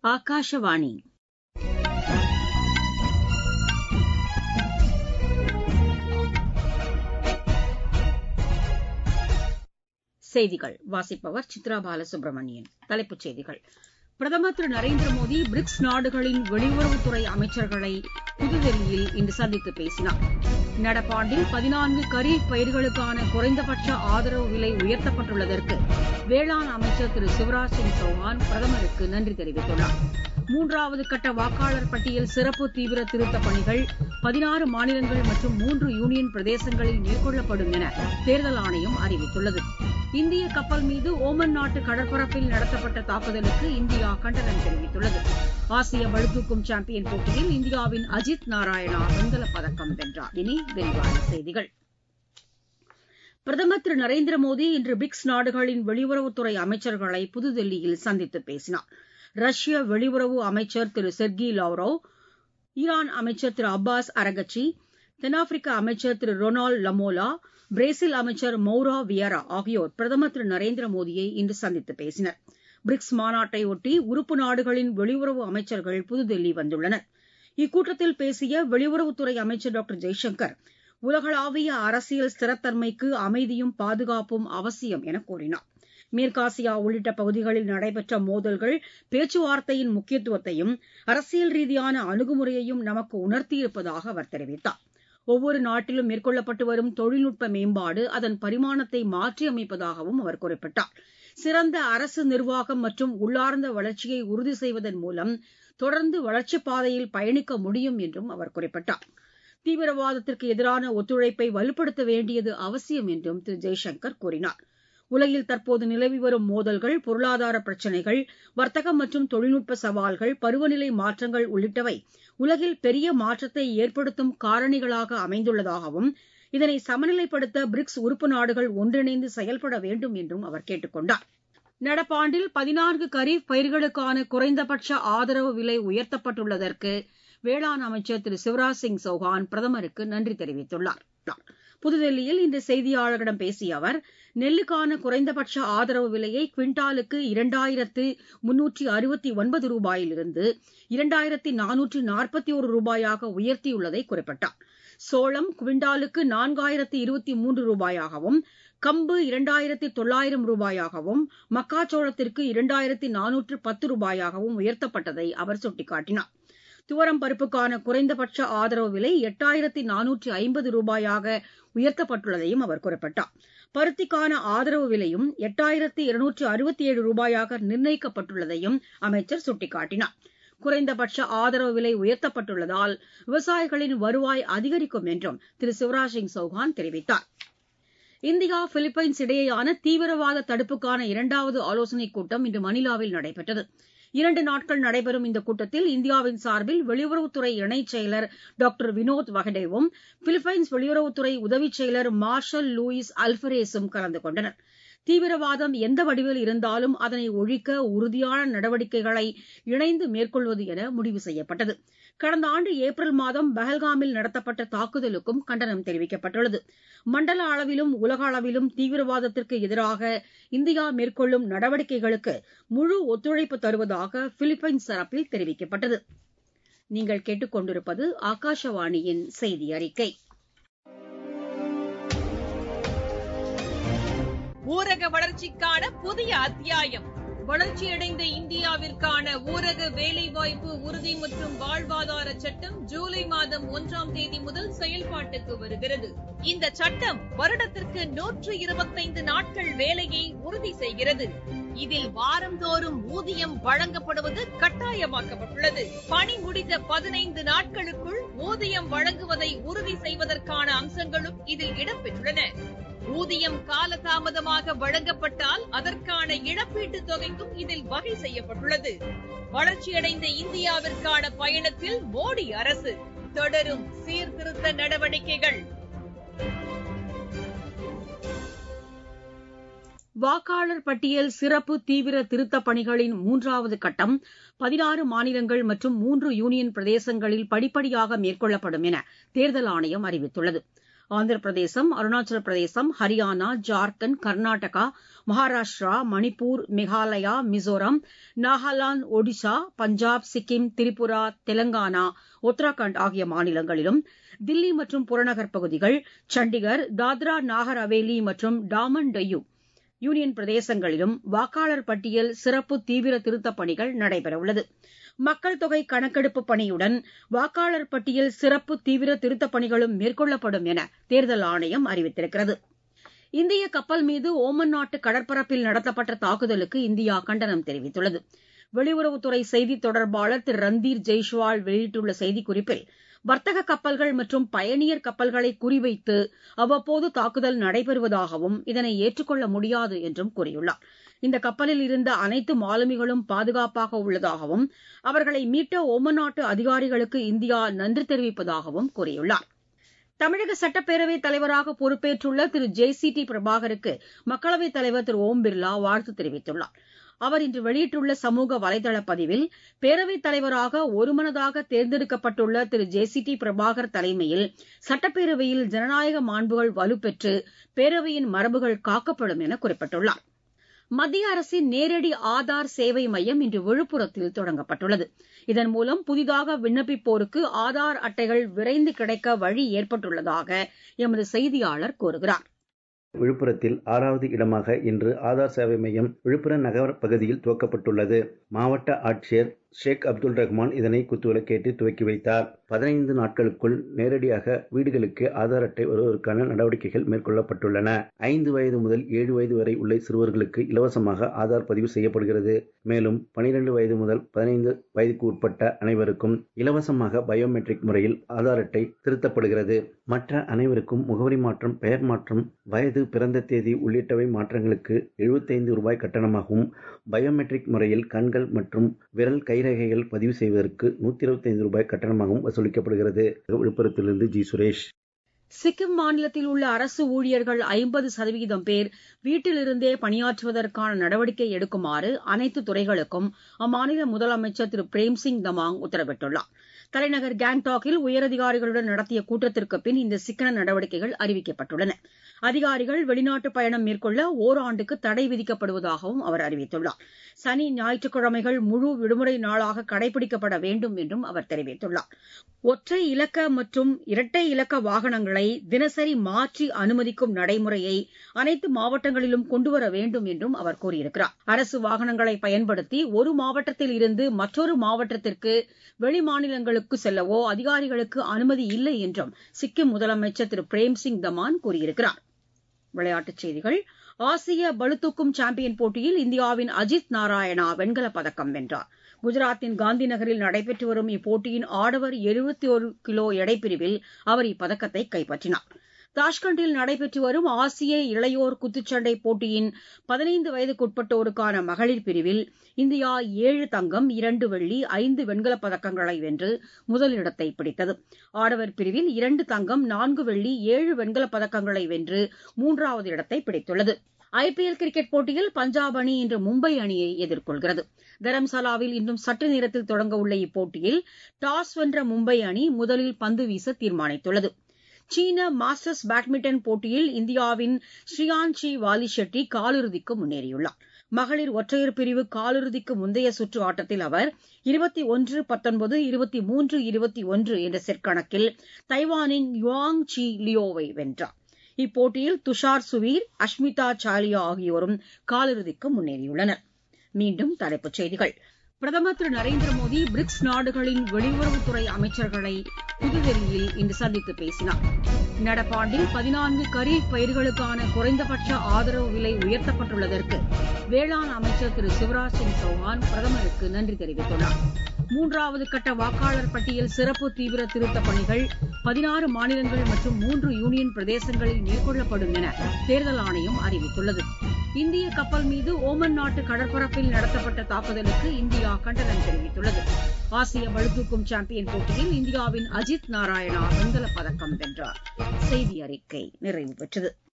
ஆகாஷவாணி செய்திகள் வாசிப்பவர் சித்ரா பாலசுப்ரமணியன் தலைப்புச் செய்திகள் பிரதமர் திரு நரேந்திர மோடி பிரிக்ஸ் நாடுகளின் வெளியுறவுத்துறை அமைச்சர்களை புதுதில்லியில் இன்று சந்தித்து பேசினார் நடப்பாண்டில் பதினான்கு கரீப் பயிர்களுக்கான குறைந்தபட்ச ஆதரவு விலை உயர்த்தப்பட்டுள்ளதற்கு வேளாண் அமைச்சர் திரு சிவராஜ் சிங் சௌஹான் பிரதமருக்கு நன்றி தெரிவித்துள்ளார் மூன்றாவது கட்ட வாக்காளர் பட்டியல் சிறப்பு தீவிர திருத்தப் பணிகள் பதினாறு மாநிலங்கள் மற்றும் மூன்று யூனியன் பிரதேசங்களில் மேற்கொள்ளப்படும் என தேர்தல் ஆணையம் அறிவித்துள்ளது இந்திய கப்பல் மீது ஓமன் நாட்டு கடற்பரப்பில் நடத்தப்பட்ட தாக்குதலுக்கு இந்தியா கண்டனம் தெரிவித்துள்ளது ஆசிய பளுதூக்கும் சாம்பியன் போட்டியில் இந்தியாவின் அஜித் நாராயணா வெண்கலப் பதக்கம் வென்றார் இனி விரிவான செய்திகள் பிரதமர் திரு நரேந்திர மோடி இன்று பிரிக்ஸ் நாடுகளின் வெளியுறவுத்துறை அமைச்சர்களை புதுதில்லியில் சந்தித்து பேசினார் ரஷ்ய வெளியுறவு அமைச்சர் திரு செர்கி லாவ்ரோவ் ஈரான் அமைச்சர் திரு அப்பாஸ் அரகச்சி தென்னாப்பிரிக்க அமைச்சர் திரு ரொனால்டு லமோலா பிரேசில் அமைச்சர் மௌரா வியரா ஆகியோர் பிரதமர் திரு நரேந்திர மோடியை இன்று சந்தித்து பேசினர் பிரிக்ஸ் மாநாட்டையொட்டி உறுப்பு நாடுகளின் வெளியுறவு அமைச்சர்கள் புதுதில்லி வந்துள்ளனர் இக்கூட்டத்தில் பேசிய வெளியுறவுத்துறை அமைச்சர் டாக்டர் ஜெய்சங்கர் உலகளாவிய அரசியல் ஸ்திரத்தன்மைக்கு அமைதியும் பாதுகாப்பும் அவசியம் என கூறினார் மேற்காசியா உள்ளிட்ட பகுதிகளில் நடைபெற்ற மோதல்கள் பேச்சுவார்த்தையின் முக்கியத்துவத்தையும் அரசியல் ரீதியான அணுகுமுறையையும் நமக்கு உணர்த்தியிருப்பதாக அவர் தெரிவித்தார் ஒவ்வொரு நாட்டிலும் மேற்கொள்ளப்பட்டு வரும் தொழில்நுட்ப மேம்பாடு அதன் பரிமாணத்தை மாற்றியமைப்பதாகவும் அவர் குறிப்பிட்டார் சிறந்த அரசு நிர்வாகம் மற்றும் உள்ளார்ந்த வளர்ச்சியை உறுதி செய்வதன் மூலம் தொடர்ந்து வளர்ச்சிப் பாதையில் பயணிக்க முடியும் என்றும் அவர் குறிப்பிட்டார் தீவிரவாதத்திற்கு எதிரான ஒத்துழைப்பை வலுப்படுத்த வேண்டியது அவசியம் என்றும் திரு ஜெய்சங்கர் கூறினார் உலகில் தற்போது நிலவி வரும் மோதல்கள் பொருளாதார பிரச்சினைகள் வர்த்தகம் மற்றும் தொழில்நுட்ப சவால்கள் பருவநிலை மாற்றங்கள் உள்ளிட்டவை உலகில் பெரிய மாற்றத்தை ஏற்படுத்தும் காரணிகளாக அமைந்துள்ளதாகவும் இதனை சமநிலைப்படுத்த பிரிக்ஸ் உறுப்பு நாடுகள் ஒன்றிணைந்து செயல்பட வேண்டும் என்றும் அவர் கேட்டுக் கொண்டார் நடப்பாண்டில் பதினான்கு கரீப் பயிர்களுக்கான குறைந்தபட்ச ஆதரவு விலை உயர்த்தப்பட்டுள்ளதற்கு வேளாண் அமைச்சர் திரு சிவராஜ் சிங் சௌஹான் பிரதமருக்கு நன்றி தெரிவித்துள்ளார் புதுதில்லியில் இன்று செய்தியாளர்களிடம் பேசிய அவர் நெல்லுக்கான குறைந்தபட்ச ஆதரவு விலையை குவிண்டாலுக்கு இரண்டாயிரத்து முன்னூற்றி அறுபத்தி ஒன்பது ரூபாயிலிருந்து இரண்டாயிரத்தி நானூற்று நாற்பத்தி ஒரு ரூபாயாக உயர்த்தியுள்ளதை குறிப்பிட்டார் சோளம் குவிண்டாலுக்கு நான்காயிரத்து இருபத்தி மூன்று ரூபாயாகவும் கம்பு இரண்டாயிரத்தி தொள்ளாயிரம் ரூபாயாகவும் மக்காச்சோளத்திற்கு இரண்டாயிரத்தி நானூற்று பத்து ரூபாயாகவும் உயர்த்தப்பட்டதை அவர் சுட்டிக்காட்டினார் துவரம் பருப்புக்கான குறைந்தபட்ச ஆதரவு விலை எட்டாயிரத்தி நானூற்றி ஐம்பது ரூபாயாக உயர்த்தப்பட்டுள்ளதையும் அவர் குறிப்பிட்டார் பருத்திக்கான ஆதரவு விலையும் எட்டாயிரத்தி இருநூற்று அறுபத்தி ஏழு ரூபாயாக நிர்ணயிக்கப்பட்டுள்ளதையும் அமைச்சர் சுட்டிக்காட்டினார் குறைந்தபட்ச ஆதரவு விலை உயர்த்தப்பட்டுள்ளதால் விவசாயிகளின் வருவாய் அதிகரிக்கும் என்றும் திரு சிவராஜ் சிங் சௌஹான் தெரிவித்தார் இந்தியா பிலிப்பைன்ஸ் இடையேயான தீவிரவாத தடுப்புக்கான இரண்டாவது ஆலோசனைக் கூட்டம் இன்று மணிலாவில் நடைபெற்றது இரண்டு நாட்கள் நடைபெறும் இந்த கூட்டத்தில் இந்தியாவின் சார்பில் வெளியுறவுத்துறை இணைச் செயலர் டாக்டர் வினோத் வகடேவும் பிலிப்பைன்ஸ் வெளியுறவுத்துறை உதவிச் செயலர் மார்ஷல் லூயிஸ் அல்பரேஸும் கலந்து கொண்டனர் தீவிரவாதம் எந்த வடிவில் இருந்தாலும் அதனை ஒழிக்க உறுதியான நடவடிக்கைகளை இணைந்து மேற்கொள்வது என முடிவு செய்யப்பட்டது கடந்த ஆண்டு ஏப்ரல் மாதம் பஹல்காமில் நடத்தப்பட்ட தாக்குதலுக்கும் கண்டனம் தெரிவிக்கப்பட்டுள்ளது மண்டல அளவிலும் உலக அளவிலும் தீவிரவாதத்திற்கு எதிராக இந்தியா மேற்கொள்ளும் நடவடிக்கைகளுக்கு முழு ஒத்துழைப்பு தருவதாக பிலிப்பைன்ஸ் தரப்பில் தெரிவிக்கப்பட்டது நீங்கள் கேட்டுக்கொண்டிருப்பது ஆகாஷவாணியின் செய்தி அறிக்கை ஊரக வளர்ச்சிக்கான புதிய அத்தியாயம் வளர்ச்சியடைந்த இந்தியாவிற்கான ஊரக வேலைவாய்ப்பு உறுதி மற்றும் வாழ்வாதார சட்டம் ஜூலை மாதம் ஒன்றாம் தேதி முதல் செயல்பாட்டுக்கு வருகிறது இந்த சட்டம் வருடத்திற்கு நூற்று இருபத்தைந்து நாட்கள் வேலையை உறுதி செய்கிறது இதில் வாரந்தோறும் ஊதியம் வழங்கப்படுவது கட்டாயமாக்கப்பட்டுள்ளது பணி முடிந்த பதினைந்து நாட்களுக்குள் ஊதியம் வழங்குவதை உறுதி செய்வதற்கான அம்சங்களும் இதில் இடம்பெற்றுள்ளன ஊதியம் காலதாமதமாக வழங்கப்பட்டால் அதற்கான இழப்பீட்டு தொகைக்கும் இதில் வகை செய்யப்பட்டுள்ளது வளர்ச்சியடைந்த இந்தியாவிற்கான பயணத்தில் மோடி அரசு தொடரும் சீர்திருத்த நடவடிக்கைகள் வாக்காளர் பட்டியல் சிறப்பு தீவிர திருத்தப் பணிகளின் மூன்றாவது கட்டம் பதினாறு மாநிலங்கள் மற்றும் மூன்று யூனியன் பிரதேசங்களில் படிப்படியாக மேற்கொள்ளப்படும் என தேர்தல் ஆணையம் அறிவித்துள்ளது ஆந்திர பிரதேசம் அருணாச்சல பிரதேசம் ஹரியானா ஜார்க்கண்ட் கர்நாடகா மகாராஷ்டிரா மணிப்பூர் மேகாலயா மிசோரம் நாகாலாந்து ஒடிசா பஞ்சாப் சிக்கிம் திரிபுரா தெலங்கானா உத்தரகாண்ட் ஆகிய மாநிலங்களிலும் தில்லி மற்றும் புறநகர் பகுதிகள் சண்டிகர் தாத்ரா நாகர் ஹவேலி மற்றும் டாமன் டையூ யூனியன் பிரதேசங்களிலும் வாக்காளர் பட்டியல் சிறப்பு தீவிர திருத்தப் பணிகள் நடைபெறவுள்ளது மக்கள் தொகை கணக்கெடுப்பு பணியுடன் வாக்காளர் பட்டியல் சிறப்பு தீவிர திருத்தப் பணிகளும் மேற்கொள்ளப்படும் என தேர்தல் ஆணையம் அறிவித்திருக்கிறது இந்திய கப்பல் மீது ஓமன் நாட்டு கடற்பரப்பில் நடத்தப்பட்ட தாக்குதலுக்கு இந்தியா கண்டனம் தெரிவித்துள்ளது வெளியுறவுத்துறை செய்தித் தொடர்பாளர் திரு ரந்தீர் ஜெய்ஷ்வால் வெளியிட்டுள்ள செய்திக்குறிப்பில் வர்த்தக கப்பல்கள் மற்றும் பயணியர் கப்பல்களை குறிவைத்து அவ்வப்போது தாக்குதல் நடைபெறுவதாகவும் இதனை ஏற்றுக்கொள்ள முடியாது என்றும் கூறியுள்ளார் இந்த கப்பலில் இருந்த அனைத்து மாலுமிகளும் பாதுகாப்பாக உள்ளதாகவும் அவர்களை மீட்ட ஓமன் நாட்டு அதிகாரிகளுக்கு இந்தியா நன்றி தெரிவிப்பதாகவும் கூறியுள்ளார் தமிழக சட்டப்பேரவைத் தலைவராக பொறுப்பேற்றுள்ள திரு ஜே சி டி பிரபாகருக்கு மக்களவைத் தலைவர் திரு ஓம் பிர்லா வாழ்த்து தெரிவித்துள்ளார் அவர் இன்று வெளியிட்டுள்ள சமூக வலைதள பதிவில் பேரவைத் தலைவராக ஒருமனதாக தேர்ந்தெடுக்கப்பட்டுள்ள திரு ஜே சி டி பிரபாகர் தலைமையில் சட்டப்பேரவையில் ஜனநாயக மாண்புகள் வலுப்பெற்று பேரவையின் மரபுகள் காக்கப்படும் என குறிப்பிட்டுள்ளார் மத்திய அரசின் நேரடி ஆதார் சேவை மையம் இன்று விழுப்புரத்தில் தொடங்கப்பட்டுள்ளது இதன் மூலம் புதிதாக விண்ணப்பிப்போருக்கு ஆதார் அட்டைகள் விரைந்து கிடைக்க வழி ஏற்பட்டுள்ளதாக எமது செய்தியாளர் கூறுகிறார் விழுப்புரத்தில் ஆறாவது இடமாக இன்று ஆதார் சேவை மையம் விழுப்புரம் நகர பகுதியில் துவக்கப்பட்டுள்ளது மாவட்ட ஆட்சியர் ஷேக் அப்துல் ரஹ்மான் இதனை குத்துவிளக்கேற்றி துவக்கி வைத்தார் பதினைந்து நாட்களுக்குள் நேரடியாக வீடுகளுக்கு ஆதார் அட்டை வருவதற்கான நடவடிக்கைகள் மேற்கொள்ளப்பட்டுள்ளன ஐந்து வயது முதல் ஏழு வயது வரை உள்ள சிறுவர்களுக்கு இலவசமாக ஆதார் பதிவு செய்யப்படுகிறது மேலும் பனிரெண்டு வயது முதல் பதினைந்து வயதுக்கு உட்பட்ட அனைவருக்கும் இலவசமாக பயோமெட்ரிக் முறையில் ஆதார் அட்டை திருத்தப்படுகிறது மற்ற அனைவருக்கும் முகவரி மாற்றம் பெயர் மாற்றம் வயது பிறந்த தேதி உள்ளிட்டவை மாற்றங்களுக்கு எழுபத்தைந்து ரூபாய் கட்டணமாகவும் பயோமெட்ரிக் முறையில் கண்கள் மற்றும் விரல் கைரேகைகள் பதிவு செய்வதற்கு நூத்தி இருபத்தி ஐந்து ரூபாய் கட்டணமாகவும் வசூலிக்கப்படுகிறது விழுப்புரத்திலிருந்து ஜி சுரேஷ் சிக்கிம் மாநிலத்தில் உள்ள அரசு ஊழியர்கள் ஐம்பது சதவீதம் பேர் வீட்டிலிருந்தே பணியாற்றுவதற்கான நடவடிக்கை எடுக்குமாறு அனைத்து துறைகளுக்கும் அம்மாநில முதலமைச்சர் திரு பிரேம்சிங் தமாங் உத்தரவிட்டுள்ளார் தலைநகர் கேங்டாக்கில் உயரதிகாரிகளுடன் நடத்திய கூட்டத்திற்கு பின் இந்த சிக்கன நடவடிக்கைகள் அறிவிக்கப்பட்டுள்ளன அதிகாரிகள் வெளிநாட்டு பயணம் மேற்கொள்ள ஓராண்டுக்கு தடை விதிக்கப்படுவதாகவும் அவர் அறிவித்துள்ளார் சனி ஞாயிற்றுக்கிழமைகள் முழு விடுமுறை நாளாக கடைபிடிக்கப்பட வேண்டும் என்றும் அவர் தெரிவித்துள்ளார் ஒற்றை இலக்க மற்றும் இரட்டை இலக்க வாகனங்களை தினசரி மாற்றி அனுமதிக்கும் நடைமுறையை அனைத்து மாவட்டங்களிலும் கொண்டுவர வேண்டும் என்றும் அவர் கூறியிருக்கிறார் அரசு வாகனங்களை பயன்படுத்தி ஒரு மாவட்டத்தில் இருந்து மற்றொரு மாவட்டத்திற்கு வெளிமாநிலங்களுக்கு செல்லவோ அதிகாரிகளுக்கு அனுமதி இல்லை என்றும் சிக்கிம் முதலமைச்சர் திரு பிரேம்சிங் தமான் கூறியிருக்கிறார் விளையாட்டுச் செய்திகள் ஆசிய பளுதூக்கும் சாம்பியன் போட்டியில் இந்தியாவின் அஜித் நாராயணா வெண்கலப் பதக்கம் வென்றார் குஜராத்தின் காந்தி நகரில் நடைபெற்று வரும் இப்போட்டியின் ஆடவர் எழுபத்தி ஒரு கிலோ எடைப்பிரிவில் அவர் இப்பதக்கத்தை கைப்பற்றினார் தாஷ்கண்டில் நடைபெற்று வரும் ஆசிய இளையோர் குத்துச்சண்டை போட்டியின் பதினைந்து வயதுக்குட்பட்டோருக்கான மகளிர் பிரிவில் இந்தியா ஏழு தங்கம் இரண்டு வெள்ளி ஐந்து வெண்கலப் பதக்கங்களை வென்று முதலிடத்தை பிடித்தது ஆடவர் பிரிவில் இரண்டு தங்கம் நான்கு வெள்ளி ஏழு வெண்கலப் பதக்கங்களை வென்று மூன்றாவது இடத்தை பிடித்துள்ளது ஐபிஎல் கிரிக்கெட் போட்டியில் பஞ்சாப் அணி இன்று மும்பை அணியை எதிர்கொள்கிறது தரம்சாலாவில் இன்னும் சற்று நேரத்தில் தொடங்கவுள்ள இப்போட்டியில் டாஸ் வென்ற மும்பை அணி முதலில் பந்து வீச தீர்மானித்துள்ளது சீன மாஸ்டர்ஸ் பேட்மிண்டன் போட்டியில் இந்தியாவின் ஸ்ரீயான்ஷி வாலி ஷெட்டி காலிறுதிக்கு முன்னேறியுள்ளார் மகளிர் ஒற்றையர் பிரிவு காலிறுதிக்கு முந்தைய சுற்று ஆட்டத்தில் அவர் இருபத்தி ஒன்று பத்தொன்பது இருபத்தி மூன்று இருபத்தி ஒன்று என்ற செட் கணக்கில் தைவானின் யுவாங் சி லியோவை வென்றார் இப்போட்டியில் துஷார் சுவீர் அஷ்மிதா சாலியா ஆகியோரும் காலிறுதிக்கு முன்னேறியுள்ளனர் மீண்டும் தலைப்புச் செய்திகள் பிரதமர் திரு நரேந்திர மோடி பிரிக்ஸ் நாடுகளின் வெளியுறவுத்துறை அமைச்சர்களை புதுதில்லியில் இன்று சந்தித்து பேசினார் நடப்பாண்டில் பதினான்கு கரீப் பயிர்களுக்கான குறைந்தபட்ச ஆதரவு விலை உயர்த்தப்பட்டுள்ளதற்கு வேளாண் அமைச்சர் திரு சிவராஜ் சிங் சௌஹான் பிரதமருக்கு நன்றி தெரிவித்துள்ளார் மூன்றாவது கட்ட வாக்காளர் பட்டியல் சிறப்பு தீவிர திருத்தப் பணிகள் பதினாறு மாநிலங்கள் மற்றும் மூன்று யூனியன் பிரதேசங்களில் மேற்கொள்ளப்படும் என தேர்தல் ஆணையம் அறிவித்துள்ளது இந்திய கப்பல் மீது ஓமன் நாட்டு கடற்பரப்பில் நடத்தப்பட்ட தாக்குதலுக்கு இந்தியா கண்டனம் தெரிவித்துள்ளது ஆசிய பளுதூக்கும் சாம்பியன் போட்டியில் இந்தியாவின் அஜித் நாராயணா வெண்கலப் பதக்கம் வென்றார் செய்தி அறிக்கை நிறைவு பெற்றது